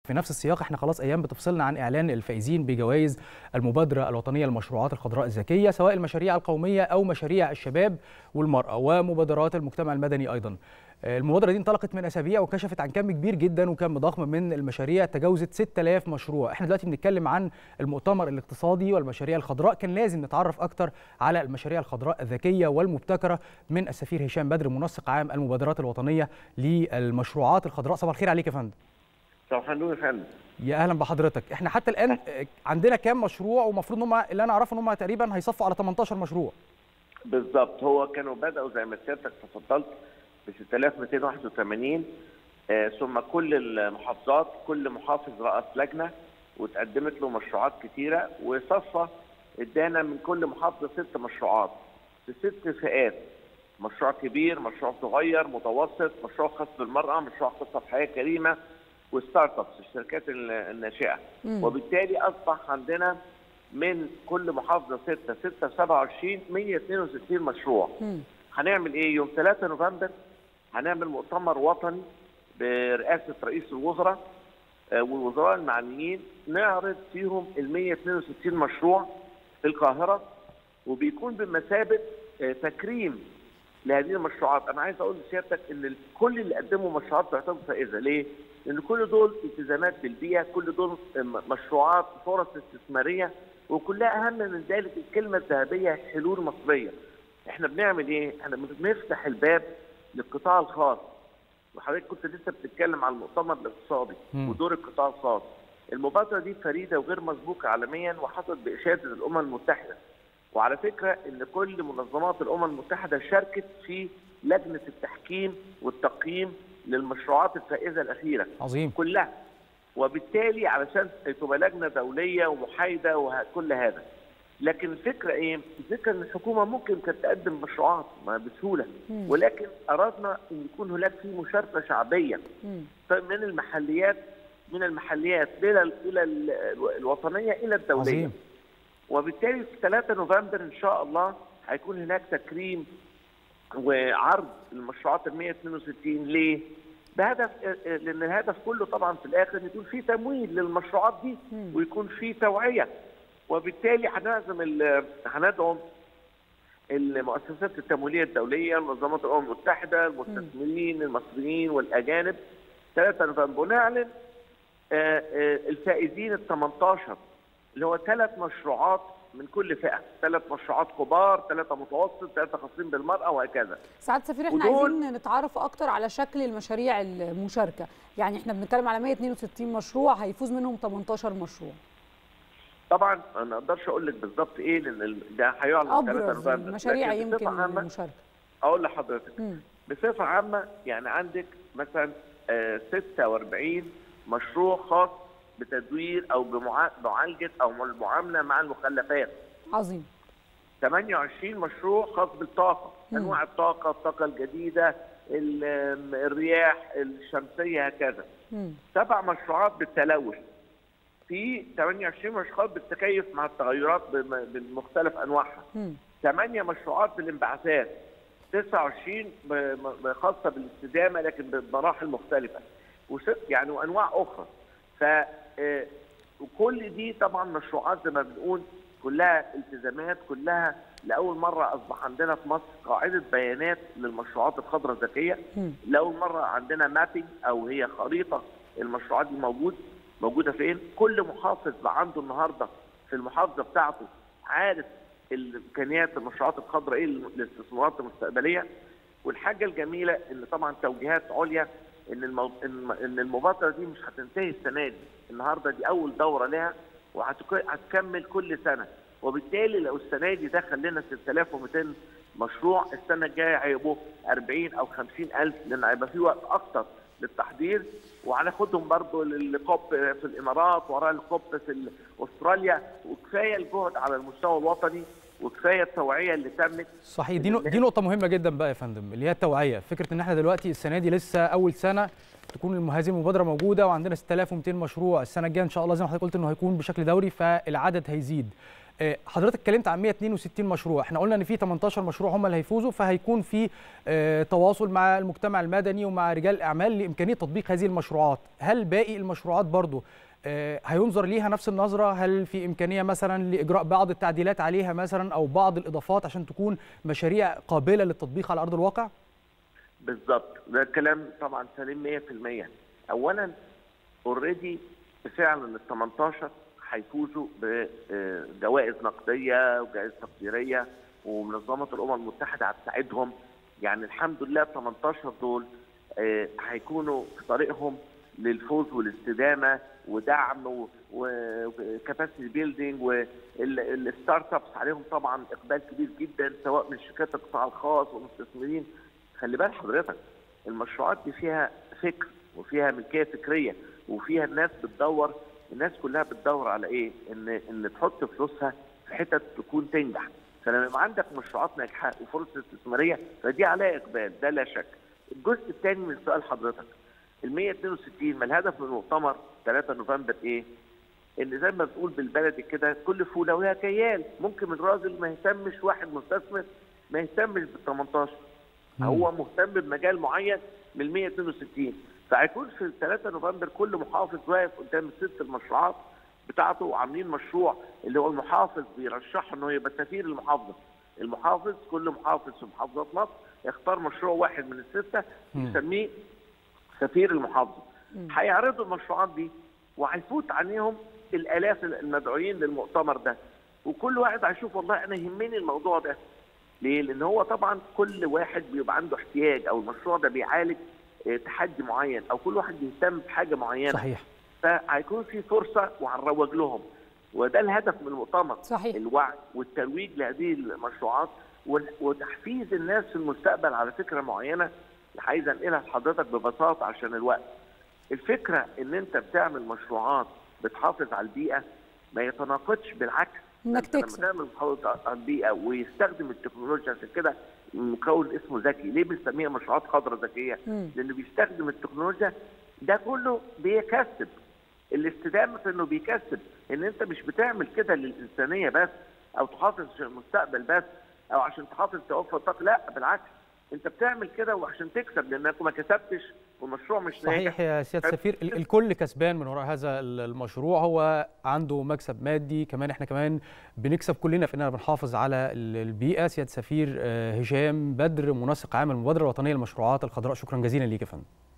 في نفس السياق احنا خلاص ايام بتفصلنا عن اعلان الفائزين بجوائز المبادره الوطنيه للمشروعات الخضراء الذكيه سواء المشاريع القوميه او مشاريع الشباب والمراه ومبادرات المجتمع المدني ايضا المبادره دي انطلقت من اسابيع وكشفت عن كم كبير جدا وكم ضخم من المشاريع تجاوزت 6000 مشروع احنا دلوقتي بنتكلم عن المؤتمر الاقتصادي والمشاريع الخضراء كان لازم نتعرف اكتر على المشاريع الخضراء الذكيه والمبتكره من السفير هشام بدر منسق عام المبادرات الوطنيه للمشروعات الخضراء صباح الخير عليك يا فندم صباح النور يا فندم يا اهلا بحضرتك احنا حتى الان عندنا كام مشروع ومفروض ان هم اللي انا اعرفه ان هم تقريبا هيصفوا على 18 مشروع بالظبط هو كانوا بداوا زي ما سيادتك تفضلت ب 6281 آه ثم كل المحافظات كل محافظ رأس لجنه وتقدمت له مشروعات كثيره وصفى ادانا من كل محافظه ست مشروعات في ست فئات مشروع كبير مشروع صغير متوسط مشروع خاص بالمراه مشروع خاص بحياه كريمه وستارت ابس الشركات الناشئه مم. وبالتالي اصبح عندنا من كل محافظه 6 6 27 162 مشروع مم. هنعمل ايه يوم 3 نوفمبر هنعمل مؤتمر وطني برئاسه رئيس الوزراء آه، والوزراء المعنيين نعرض فيهم ال 162 مشروع في القاهره وبيكون بمثابه آه، تكريم لهذه المشروعات، انا عايز اقول لسيادتك ان ال- كل اللي قدموا مشروعات تعتبر فائزه، ليه؟ لان كل دول التزامات بالبيئه، كل دول م- مشروعات فرص استثماريه وكلها اهم من ذلك الكلمه الذهبيه حلول مصريه. احنا بنعمل ايه؟ احنا بنفتح الباب للقطاع الخاص. وحضرتك كنت لسه بتتكلم عن المؤتمر الاقتصادي مم. ودور القطاع الخاص. المبادره دي فريده وغير مسبوقه عالميا وحصلت باشاده الامم المتحده. وعلى فكره ان كل منظمات الامم المتحده شاركت في لجنه التحكيم والتقييم للمشروعات الفائزه الاخيره عظيم كلها وبالتالي علشان تبقى لجنه دوليه ومحايده وكل هذا لكن الفكره ايه؟ الفكره ان الحكومه ممكن كانت تقدم مشروعات ما بسهوله مم. ولكن اردنا ان يكون هناك في مشاركه شعبيه مم. من المحليات من المحليات الى الى ال- الوطنيه الى الدوليه عظيم وبالتالي في 3 نوفمبر ان شاء الله هيكون هناك تكريم وعرض المشروعات ال 162 ليه؟ بهدف لان الهدف كله طبعا في الاخر ان يكون في تمويل للمشروعات دي مم. ويكون في توعيه وبالتالي هنعزم ال- هندعو المؤسسات التمويليه الدوليه منظمات الامم المتحده المستثمرين المصريين والاجانب 3 نوفمبر ونعلن آه، آه، الفائزين ال 18 اللي هو ثلاث مشروعات من كل فئه، ثلاث مشروعات كبار، ثلاثه متوسط، ثلاثه خاصين بالمراه وهكذا. سعاده سفير احنا ودول- عايزين نتعرف اكتر على شكل المشاريع المشاركه يعني احنا بنتكلم على 162 مشروع هيفوز منهم 18 مشروع طبعا انا ما اقدرش اقول لك بالظبط ايه لان ال- ده هيعلن 3 ابرز نوفمبر المشاريع لكن يمكن بصفه عامه المشاركه اقول لحضرتك مم. بصفه عامه يعني عندك مثلا آه، 46 مشروع خاص بتدوير او بمعا- بمعالجه او المعامله مع المخلفات. عظيم 28 مشروع خاص بالطاقه مم. انواع الطاقه الطاقه الجديده ال- الرياح الشمسيه هكذا مم. سبع مشروعات بالتلوث في 28 مشروعات بالتكيف مع التغيرات بم- بمختلف انواعها مم. ثمانية مشروعات بالانبعاثات 29 ب- م- خاصة بالاستدامة لكن بمراحل مختلفة وست يعني وأنواع أخرى ف آه، وكل دي طبعا مشروعات زي ما بنقول كلها التزامات كلها لأول مرة أصبح عندنا في مصر قاعدة بيانات للمشروعات الخضراء الذكية مم. لأول مرة عندنا مابينج أو هي خريطة المشروعات دي موجود موجودة فين كل محافظ بقى عنده النهاردة في المحافظة بتاعته عارف الامكانيات المشروعات الخضراء ايه الاستثمارات المستقبليه والحاجه الجميله ان طبعا توجيهات عليا ان المو... ان إن المبادره دي مش هتنتهي السنه دي النهارده دي اول دوره لها وهتكمل كل سنه وبالتالي لو السنه دي دخل لنا 6200 مشروع السنه الجايه هيبقوا 40 او 50 الف لان هيبقى في وقت اكتر للتحضير وهناخدهم برضو للكوب في الامارات وراء الكوب في استراليا وكفايه الجهد على المستوى الوطني وكفايه التوعيه اللي تمت صحيح دي نق- دي نقطة مهمة جدا بقى يا فندم اللي هي التوعية، فكرة إن احنا دلوقتي السنة دي لسه أول سنة تكون الم- هذه المبادرة موجودة وعندنا 6200 مشروع، السنة الجاية إن شاء الله زي ما حضرتك قلت إنه هيكون بشكل دوري فالعدد هيزيد. آه، حضرتك اتكلمت عن 162 مشروع احنا قلنا ان في 18 مشروع هم اللي هيفوزوا فهيكون في آه، تواصل مع المجتمع المدني ومع رجال الاعمال لامكانيه تطبيق هذه المشروعات هل باقي المشروعات برضو آه، هينظر ليها نفس النظره هل في امكانيه مثلا لاجراء بعض التعديلات عليها مثلا او بعض الاضافات عشان تكون مشاريع قابله للتطبيق على ارض الواقع بالظبط ده كلام طبعا سليم 100% اولا اوريدي فعلا ال 18 هيفوزوا بجوائز نقديه وجوائز تقديريه ومنظمه الامم المتحده هتساعدهم يعني الحمد لله ال 18 دول آه، هيكونوا في طريقهم للفوز والاستدامه ودعم وكاباسيتي بيلدينج والستارت ابس عليهم طبعا اقبال كبير جدا سواء من شركات القطاع الخاص ومستثمرين خلي بال حضرتك المشروعات دي فيها فكر وفيها ملكيه فكريه وفيها الناس بتدور الناس كلها بتدور على ايه؟ ان ان تحط فلوسها في حتت تكون تنجح فلما يبقى عندك مشروعات ناجحه وفرص استثماريه فدي عليها اقبال ده لا شك. الجزء الثاني من سؤال حضرتك ال 162 ما الهدف من المؤتمر 3 نوفمبر ايه؟ ان زي ما بتقول بالبلدي كده كل فوله ولها كيال ممكن الراجل ما يهتمش واحد مستثمر ما يهتمش بال 18 هو مهتم بمجال معين من ال 162 فهيكون في 3 نوفمبر كل محافظ واقف قدام الست المشروعات بتاعته وعاملين مشروع اللي هو المحافظ بيرشحه انه يبقى سفير المحافظه المحافظ كل محافظ في محافظات مصر يختار مشروع واحد من السته يسميه سفير المحافظه هيعرضوا المشروعات دي وهيفوت عليهم الالاف المدعوين للمؤتمر ده وكل واحد هيشوف والله انا يهمني الموضوع ده ليه؟ لان هو طبعا كل واحد بيبقى عنده احتياج او المشروع ده بيعالج اه، تحدي معين او كل واحد بيهتم بحاجه معينه صحيح فهيكون في فرصه وهنروج لهم وده الهدف من المؤتمر صحيح. الوعي والترويج لهذه المشروعات وال- وتحفيز الناس في المستقبل على فكره معينه عايز انقلها لحضرتك ببساطه عشان الوقت الفكره ان انت بتعمل مشروعات بتحافظ على البيئه ما يتناقضش بالعكس إنك أنت لما تكسب. تعمل محافظ على البيئه ويستخدم التكنولوجيا عشان كده مكون اسمه ذكي ليه بنسميها مشروعات خضراء ذكيه مم. لانه بيستخدم التكنولوجيا ده كله بيكسب الاستدامه في انه بيكسب ان انت مش بتعمل كده للانسانيه بس او تحافظ على المستقبل بس او عشان تحافظ توفر طاقه لا بالعكس انت بتعمل كده وعشان تكسب لانك ما كسبتش والمشروع مش ناجح صحيح يا سياده السفير ال- الكل كسبان من وراء هذا ال- المشروع هو عنده مكسب مادي كمان احنا كمان بنكسب كلنا في اننا بنحافظ على ال- البيئه سياده السفير آه، هشام بدر منسق عام المبادره الوطنيه للمشروعات الخضراء شكرا جزيلا ليك يا فندم